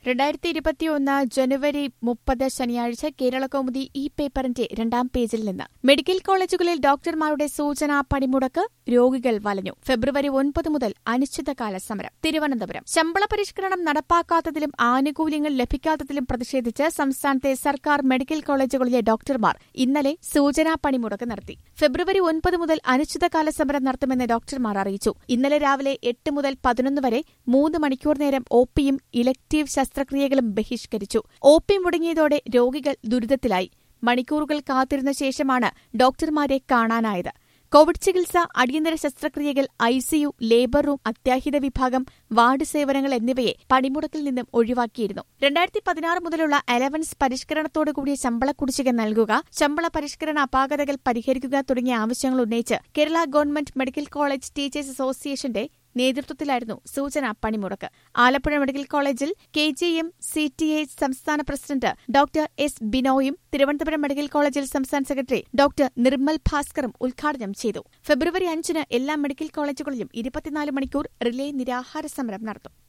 രണ്ടായിരത്തി ഇരുപത്തിയൊന്ന് ജനുവരി മുപ്പത് ശനിയാഴ്ച കേരളകൗമുദി ഈ പേപ്പറിന്റെ രണ്ടാം പേജിൽ നിന്ന് മെഡിക്കൽ കോളേജുകളിൽ ഡോക്ടർമാരുടെ സൂചനാ പണിമുടക്ക് രോഗികൾ വലഞ്ഞു ഫെബ്രുവരി ഒൻപത് മുതൽ അനിശ്ചിതകാല സമരം തിരുവനന്തപുരം ശമ്പള പരിഷ്കരണം നടപ്പാക്കാത്തതിലും ആനുകൂല്യങ്ങൾ ലഭിക്കാത്തതിലും പ്രതിഷേധിച്ച് സംസ്ഥാനത്തെ സർക്കാർ മെഡിക്കൽ കോളേജുകളിലെ ഡോക്ടർമാർ ഇന്നലെ സൂചനാ പണിമുടക്ക് നടത്തി ഫെബ്രുവരി ഒൻപത് മുതൽ അനിശ്ചിതകാല സമരം നടത്തുമെന്ന് ഡോക്ടർമാർ അറിയിച്ചു ഇന്നലെ രാവിലെ എട്ട് മുതൽ പതിനൊന്ന് വരെ മൂന്ന് മണിക്കൂർ നേരം ഒപിയും ഇലക്ടീവ് ശസ്ത്രക്രിയകളും ബഹിഷ്കരിച്ചു ഒ പി മുടങ്ങിയതോടെ രോഗികൾ ദുരിതത്തിലായി മണിക്കൂറുകൾ കാത്തിരുന്ന ശേഷമാണ് ഡോക്ടർമാരെ കാണാനായത് കോവിഡ് ചികിത്സ അടിയന്തര ശസ്ത്രക്രിയകൾ ഐസിയു ലേബർ റൂം അത്യാഹിത വിഭാഗം വാർഡ് സേവനങ്ങൾ എന്നിവയെ പണിമുടക്കിൽ നിന്നും ഒഴിവാക്കിയിരുന്നു രണ്ടായിരത്തി പതിനാറ് മുതലുള്ള അലവൻസ് പരിഷ്കരണത്തോടുകൂടിയ ശമ്പള കുടിശ്ശിക നൽകുക ശമ്പള പരിഷ്കരണ അപാകതകൾ പരിഹരിക്കുക തുടങ്ങിയ ആവശ്യങ്ങൾ ഉന്നയിച്ച് Kerala government medical college teachers അസോസിയേഷന്റെ നേതൃത്വത്തിലായിരുന്നു സൂചന പണിമുടക്ക് ആലപ്പുഴ മെഡിക്കൽ കോളേജിൽ K G M C T A സംസ്ഥാന പ്രസിഡന്റ് ഡോക്ടർ എസ് ബിനോയും തിരുവനന്തപുരം മെഡിക്കൽ കോളേജിൽ സംസ്ഥാന സെക്രട്ടറി ഡോക്ടർ നിർമ്മൽ ഭാസ്കറും ഉദ്ഘാടനം ചെയ്തു ഫെബ്രുവരി അഞ്ചിന് എല്ലാ മെഡിക്കൽ കോളേജുകളിലും ഇരുപത്തിനാല് മണിക്കൂർ റിലേ നിരാഹാര സമരം നടത്തും